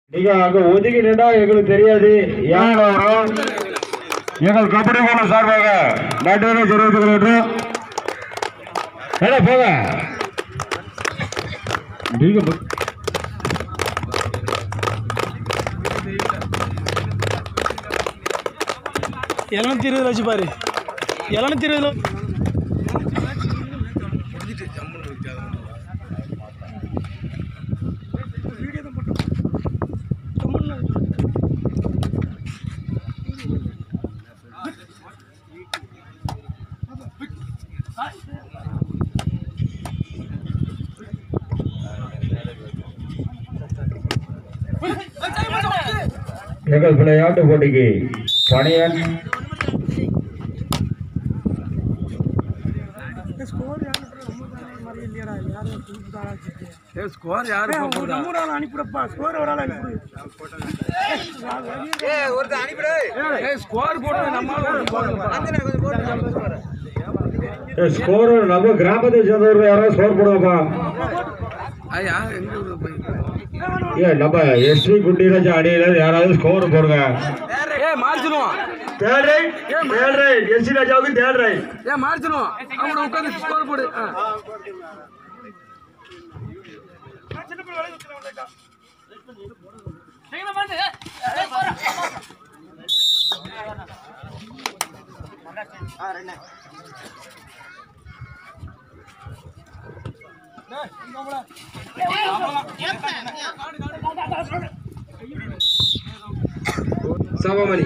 நீங்க அங்க ஒதுக்கி நின்றா எங்களுக்கு தெரியாது ஏன் வரும் எங்கள் கபடி குழு சார்பாக நன்றி தெரிவித்துக் கொள்கிறோம் ஏடா போங்க நீங்க போ- எழுநூத்தி இருபதுல வச்சு பாரு எழுநூத்தி இருபதுல எங்கள் விளையாட்டு போட்டிக்கு பணியன் ஸ்கோர் யாரு அனுப்பிடப்பா ஸ்கோர் ஒரு ஆள் அனுப்பிடு ஸ்கோர் போட்டு ஸ்கோர் நம்ம கிராமத்தை சேர்ந்தவர்கள் யாராவது ஸ்கோர் போடுவாப்பா ஏ நம்ம எஸ்டி குட்டிராஜ் அணியில யாராவது ஸ்கோர் போடுங்க ஏ மார்ச்சிடுவோம் தேர்ட் ரைட் தேர்ட் ரைட் எஸ்டி ராஜாவுக்கு தேர்ட் ரைட் ஏ மார்ச்சிடுவோம் அவங்க உட்காந்து ஸ்கோர் போடு ஆ. சமமணி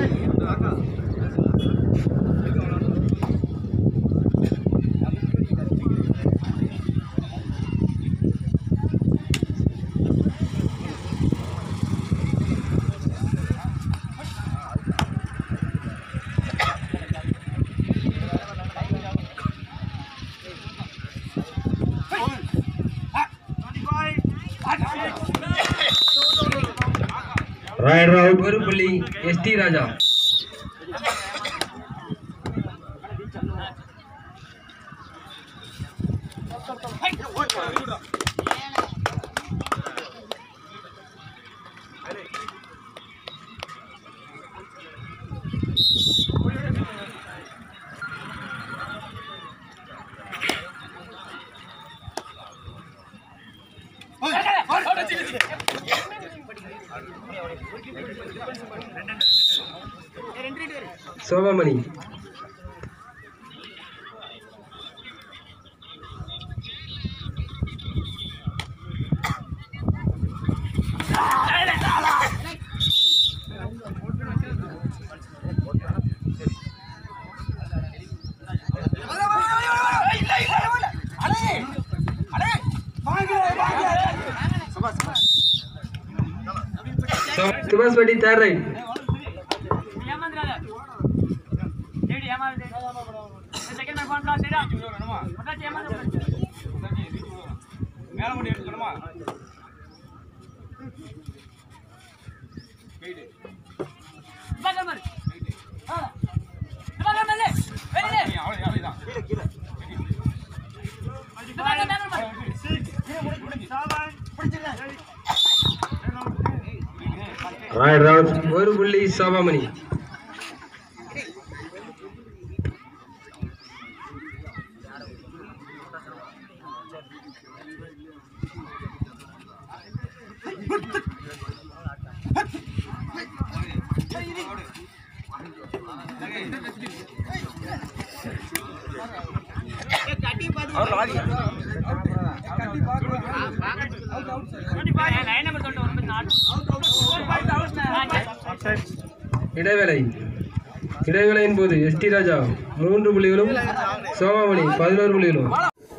ரைட் ரவுட் ஒரு புள்ளி எஸ்டி ராஜா சோமமணி சுபாஷ் பட்டி தேர்ட் ரைட் ரைட் ரவுட் ஒரு புள்ளி சோமமணி இடைவேளை இடைவேளையின் போது எஸ்டி ராஜா மூன்று புள்ளிகளும் சோமாமணி பதினோரு புள்ளிகளும்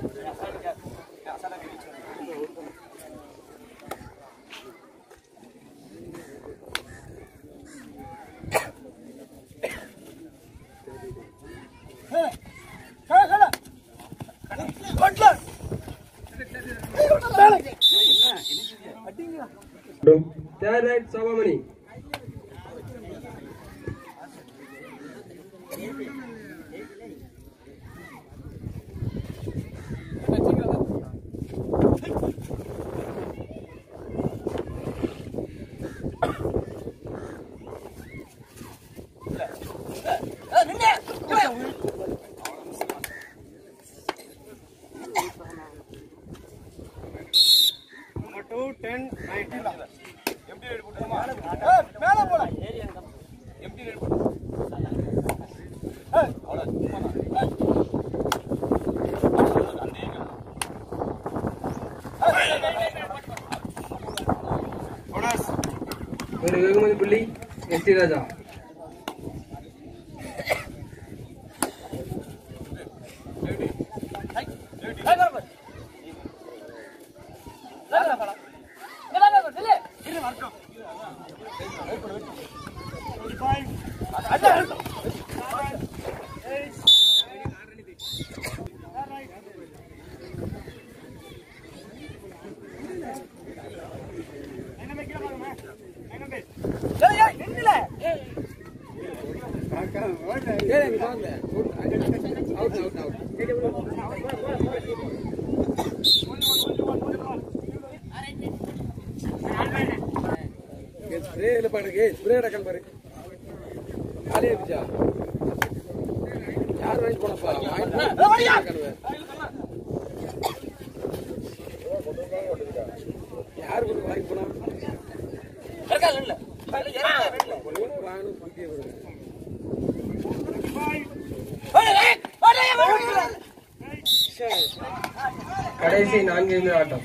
தேர்ட் ரைட் சோமாமணி ஒரு வெகுமதி புள்ளி எஸ்டி ராஜா ಸ್ಪ್ರೇ ಇಲ್ಲ ಪಾಡಿಗೆ ಸ್ಪ್ರೇ ಹಾಕಲ್ ಬರ್ರಿ ಖಾಲಿ ಐತಿಜ ಯಾರು ವಾಯ್ಸ್ ಕೊಡಪ್ಪ ಯಾರು ಕೊಡು ವಾಯ್ಸ್ ಕೊಡ வாங்கணும் குடிக்க விடுங்க கடைசி நான்கு நிமிட ஆட்டம்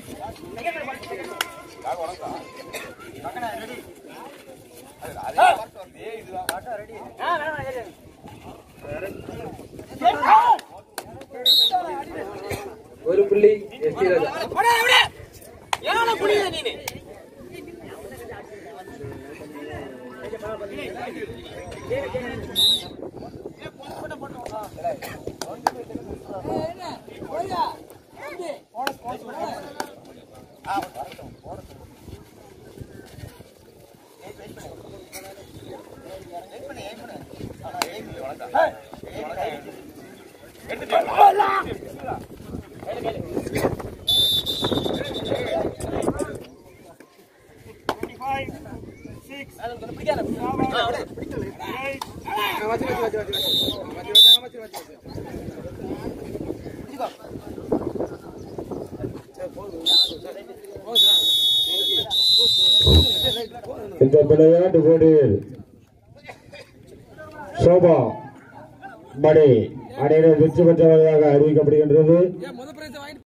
ஒரு புள்ளி எஸ்டி ராஜா வச்சு வச்சு வச்சு வச்சு வச்சு வச்சு வச்சு வச்சு வச்சு இந்த விளையாட்டு போட்டியில் சோபா மணி அணியினர் வெற்றி பெற்றவர்களாக அறிவிக்கப்படுகின்றது